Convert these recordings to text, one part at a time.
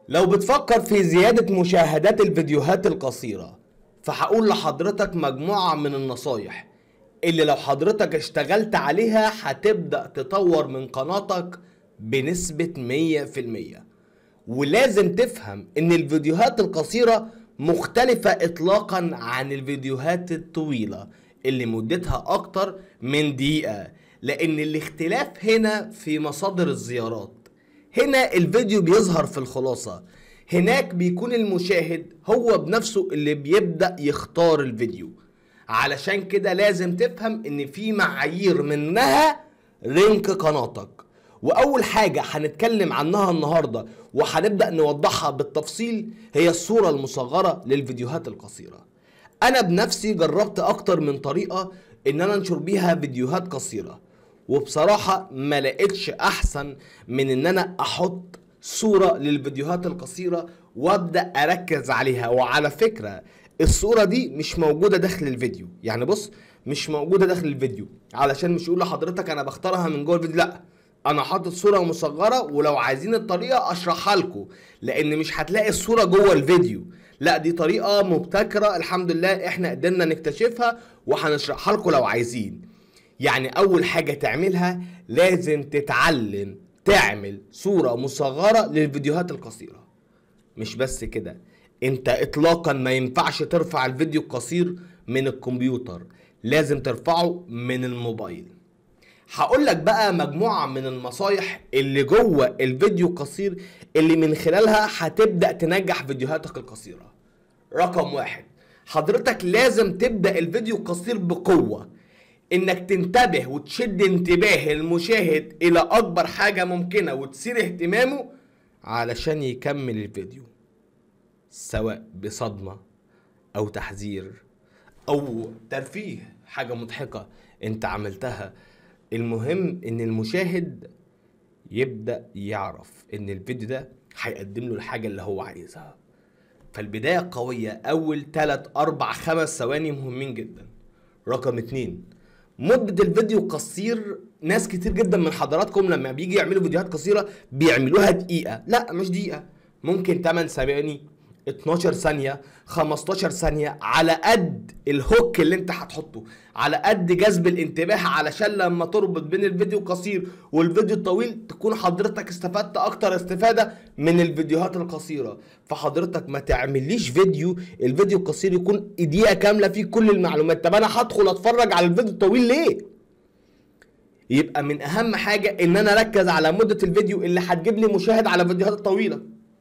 لو بتفكر في زيادة مشاهدات الفيديوهات القصيرة فهقول لحضرتك مجموعة من النصايح اللي لو حضرتك اشتغلت عليها هتبدأ تطور من قناتك بنسبة 100% ولازم تفهم ان الفيديوهات القصيرة مختلفة اطلاقا عن الفيديوهات الطويلة اللي مدتها اكتر من دقيقة لان الاختلاف هنا في مصادر الزيارات هنا الفيديو بيظهر في الخلاصة هناك بيكون المشاهد هو بنفسه اللي بيبدأ يختار الفيديو علشان كده لازم تفهم ان في معايير منها رينك قناتك واول حاجة هنتكلم عنها النهاردة وهنبدأ نوضحها بالتفصيل هي الصورة المصغرة للفيديوهات القصيرة انا بنفسي جربت اكتر من طريقة ان انا انشر بيها فيديوهات قصيرة وبصراحة ما لقيتش احسن من ان انا احط صورة للفيديوهات القصيرة وابدأ اركز عليها وعلى فكرة الصورة دي مش موجودة داخل الفيديو يعني بص مش موجودة داخل الفيديو علشان مش يقول لحضرتك انا بختارها من جوه الفيديو لا انا حاطط صورة مصغرة ولو عايزين الطريقة اشرحها لكم لان مش هتلاقي الصورة جوه الفيديو لا دي طريقة مبتكرة الحمد لله احنا قدرنا نكتشفها وهنشرحها لكم لو عايزين يعني اول حاجة تعملها لازم تتعلم تعمل صورة مصغرة للفيديوهات القصيرة مش بس كده انت اطلاقا ما ينفعش ترفع الفيديو القصير من الكمبيوتر لازم ترفعه من الموبايل هقول لك بقى مجموعة من النصايح اللي جوه الفيديو القصير اللي من خلالها هتبدأ تنجح فيديوهاتك القصيرة رقم واحد حضرتك لازم تبدأ الفيديو القصير بقوة انك تنتبه وتشد انتباه المشاهد الى اكبر حاجة ممكنة وتثير اهتمامه علشان يكمل الفيديو سواء بصدمة او تحذير او ترفيه حاجة مضحكة انت عملتها المهم ان المشاهد يبدأ يعرف ان الفيديو ده هيقدم له الحاجة اللي هو عايزها فالبداية قوية اول 3 4 5 ثواني مهمين جدا رقم اتنين مدة الفيديو قصير ناس كتير جدا من حضراتكم لما بيجي يعملوا فيديوهات قصيرة بيعملوها دقيقة لا مش دقيقة ممكن 8 ثواني 12 ثانية 15 ثانية على قد الهوك اللي انت هتحطه على قد جذب الانتباه علشان لما تربط بين الفيديو القصير والفيديو الطويل تكون حضرتك استفدت اكتر استفادة من الفيديوهات القصيرة فحضرتك ما تعمليش فيديو الفيديو القصير يكون دقيقة كاملة فيه كل المعلومات طب انا هدخل اتفرج على الفيديو الطويل ليه؟ يبقى من اهم حاجة ان انا اركز على مدة الفيديو اللي هتجيب لي مشاهد على الفيديوهات الطويلة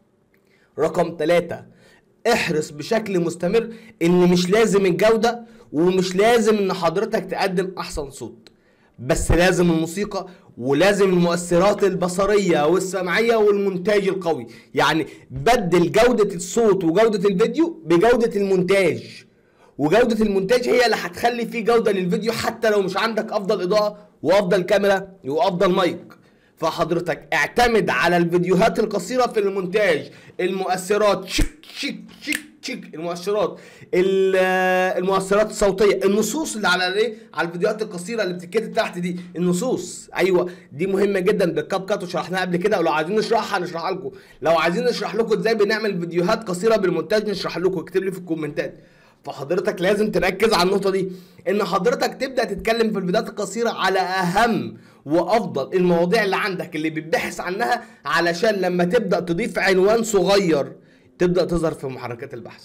رقم ثلاثة احرص بشكل مستمر ان مش لازم الجودة ومش لازم ان حضرتك تقدم احسن صوت بس لازم الموسيقى ولازم المؤثرات البصرية والسمعية والمونتاج القوي يعني بدل جودة الصوت وجودة الفيديو بجودة المونتاج وجودة المونتاج هي اللي هتخلي فيه جودة للفيديو حتى لو مش عندك افضل اضاءة وافضل كاميرا وافضل مايك فحضرتك اعتمد على الفيديوهات القصيرة في المونتاج المؤثرات شيك شيك شيك شيك المؤثرات ال- المؤثرات الصوتية النصوص اللي على الايه على الفيديوهات القصيرة اللي بتتكتب تحت دي النصوص ايوه دي مهمة جدا بالكاب كات وشرحناها قبل كده ولو عايزين نشرحها هنشرحها لكم لو عايزين نشرح لكم ازاي بنعمل فيديوهات قصيرة بالمونتاج نشرح لكم اكتب لي في الكومنتات فحضرتك لازم تركز على النقطة دي ان حضرتك تبدأ تتكلم في الفيديوهات القصيرة على اهم وافضل المواضيع اللي عندك اللي بتبحث عنها علشان لما تبدأ تضيف عنوان صغير تبدأ تظهر في محركات البحث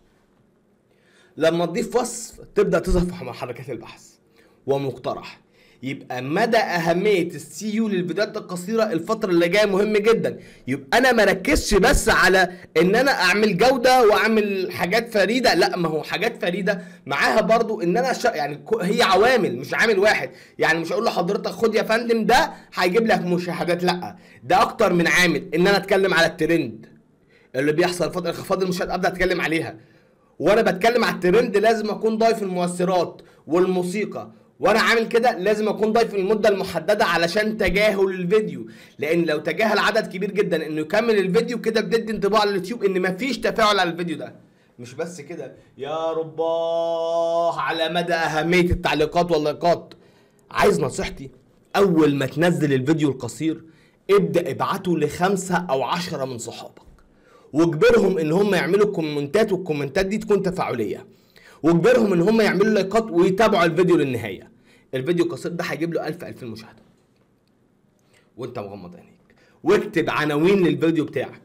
لما تضيف وصف تبدأ تظهر في محركات البحث ومقترح يبقى مدى اهميه السي يو للفيديوهات القصيره الفتره اللي جايه مهم جدا يبقى انا ما ركزش بس على ان انا اعمل جوده واعمل حاجات فريده لا ما هو حاجات فريده معاها برضو ان انا ش... يعني ك- هي عوامل مش عامل واحد يعني مش هقول لحضرتك خد يا فندم ده هيجيب لك مشاهدات لا ده اكتر من عامل ان انا اتكلم على الترند اللي بيحصل فتره انخفاض المشاهدات ابدا اتكلم عليها وانا بتكلم على الترند لازم اكون ضايف المؤثرات والموسيقى وانا عامل كده لازم اكون ضايف المده المحدده علشان تجاهل الفيديو لان لو تجاهل عدد كبير جدا انه يكمل الفيديو كده بتدي انطباع لليوتيوب ان مفيش تفاعل على الفيديو ده مش بس كده يا رباه على مدى اهميه التعليقات واللايكات عايز نصيحتي اول ما تنزل الفيديو القصير ابدا ابعته لخمسة او عشرة من صحابك واجبرهم ان هم يعملوا كومنتات والكومنتات دي تكون تفاعليه واجبرهم ان هم يعملوا لايكات ويتابعوا الفيديو للنهايه الفيديو القصير ده هيجيب له 1000 2000 مشاهده وانت مغمض عينيك واكتب عناوين للفيديو بتاعك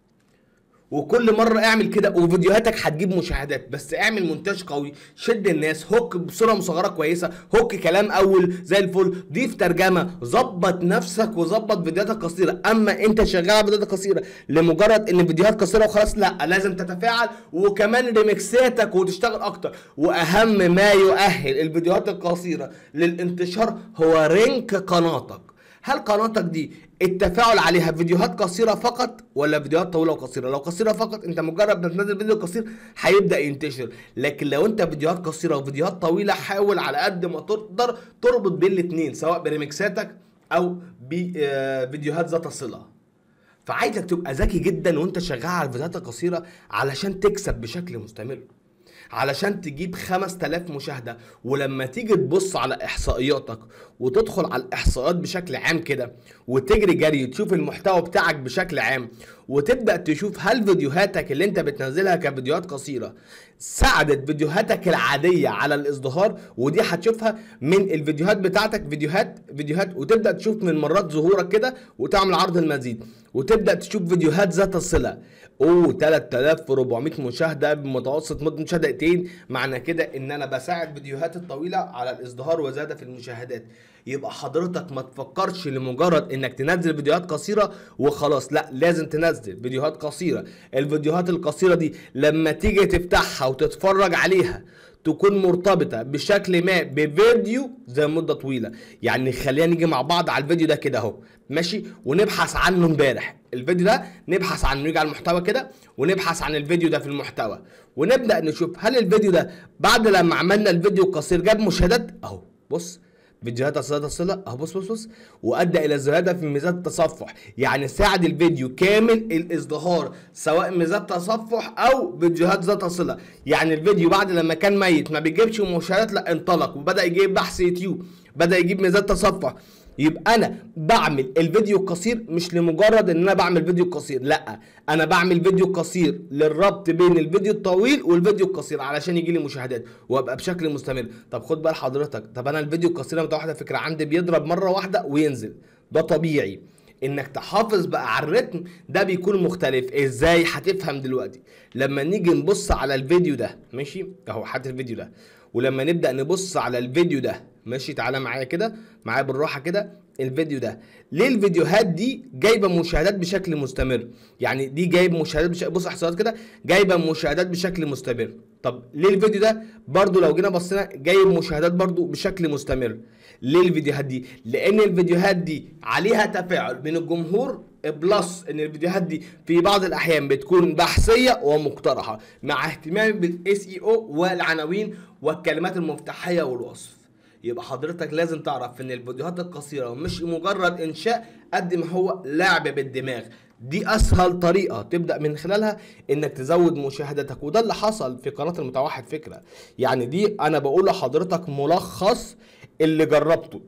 وكل مره اعمل كده وفيديوهاتك هتجيب مشاهدات بس اعمل مونتاج قوي شد الناس هوك بصوره مصغره كويسه هوك كلام اول زي الفل ضيف ترجمه ظبط نفسك وظبط فيديوهاتك قصيره اما انت شغال على فيديوهات قصيره لمجرد ان فيديوهات قصيره وخلاص لا لازم تتفاعل وكمان ريمكساتك وتشتغل اكتر واهم ما يؤهل الفيديوهات القصيره للانتشار هو رينك قناتك هل قناتك دي التفاعل عليها فيديوهات قصيره فقط ولا فيديوهات طويله وقصيره لو قصيره فقط انت مجرد ما تنزل فيديو قصير هيبدا ينتشر لكن لو انت فيديوهات قصيره وفيديوهات طويله حاول على قد ما تقدر تربط بين الاثنين سواء بريمكساتك او بفيديوهات ذات صله فعايزك تبقى ذكي جدا وانت شغال على الفيديوهات القصيره علشان تكسب بشكل مستمر علشان تجيب 5000 مشاهده ولما تيجي تبص على احصائياتك وتدخل على الاحصائيات بشكل عام كده وتجري جري تشوف المحتوى بتاعك بشكل عام وتبدا تشوف هل فيديوهاتك اللي انت بتنزلها كفيديوهات قصيره ساعدت فيديوهاتك العاديه على الازدهار ودي هتشوفها من الفيديوهات بتاعتك فيديوهات فيديوهات وتبدا تشوف من مرات ظهورك كده وتعمل عرض المزيد وتبدا تشوف فيديوهات ذات الصله اوه 3400 مشاهده بمتوسط مده مشاهده دقيقتين معنى كده ان انا بساعد فيديوهات الطويله على الازدهار وزياده في المشاهدات يبقى حضرتك ما تفكرش لمجرد انك تنزل فيديوهات قصيره وخلاص لا لازم تنزل فيديوهات قصيره الفيديوهات القصيره دي لما تيجي تفتحها وتتفرج عليها تكون مرتبطة بشكل ما بفيديو زي مدة طويلة يعني خلينا نيجي مع بعض على الفيديو ده كده اهو ماشي ونبحث عنه امبارح الفيديو ده نبحث عنه نيجي على المحتوى كده ونبحث عن الفيديو ده في المحتوى ونبدأ نشوف هل الفيديو ده بعد لما عملنا الفيديو القصير جاب مشاهدات اهو بص فيديوهات اصلها الصله اهو بص بص بص وادى الى زياده في ميزات التصفح يعني ساعد الفيديو كامل الازدهار سواء ميزات تصفح او فيديوهات ذات صله يعني الفيديو بعد لما كان ميت ما بيجيبش مشاهدات لا انطلق وبدا يجيب بحث يوتيوب بدا يجيب ميزات تصفح يبقى انا بعمل الفيديو القصير مش لمجرد ان انا بعمل فيديو قصير لا انا بعمل فيديو قصير للربط بين الفيديو الطويل والفيديو القصير علشان يجي لي مشاهدات وابقى بشكل مستمر طب خد بال حضرتك طب انا الفيديو القصير متى واحده فكره عندي بيضرب مره واحده وينزل ده طبيعي انك تحافظ بقى على الريتم ده بيكون مختلف ازاي هتفهم دلوقتي لما نيجي نبص على الفيديو ده ماشي اهو حاطط الفيديو ده ولما نبدا نبص على الفيديو ده ماشي تعالى معايا كده معايا بالراحه كده الفيديو ده ليه الفيديوهات دي جايبه مشاهدات بشكل مستمر يعني دي جايب مشاهدات بشكل بص احصائيات كده جايبه مشاهدات بشكل مستمر طب ليه الفيديو ده برضو لو جينا بصينا جايب مشاهدات برضو بشكل مستمر ليه الفيديوهات دي لان الفيديوهات دي عليها تفاعل من الجمهور بلس ان الفيديوهات دي في بعض الاحيان بتكون بحثيه ومقترحه مع اهتمام بالاس اي او والعناوين والكلمات المفتاحيه والوصف يبقى حضرتك لازم تعرف ان الفيديوهات القصيره مش مجرد انشاء قد ما هو لعب بالدماغ دي اسهل طريقه تبدا من خلالها انك تزود مشاهدتك وده اللي حصل في قناه المتوحد فكره يعني دي انا بقول لحضرتك ملخص اللي جربته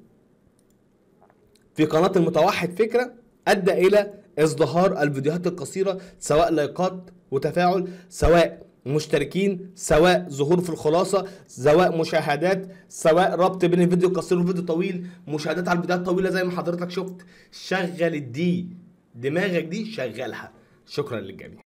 في قناه المتوحد فكره ادى الى ازدهار الفيديوهات القصيره سواء لايكات وتفاعل سواء مشتركين سواء ظهور في الخلاصه سواء مشاهدات سواء ربط بين الفيديو القصير والفيديو الطويل مشاهدات على الفيديوهات الطويله زي ما حضرتك شفت شغل الدي دماغك دي شغلها شكرا للجميع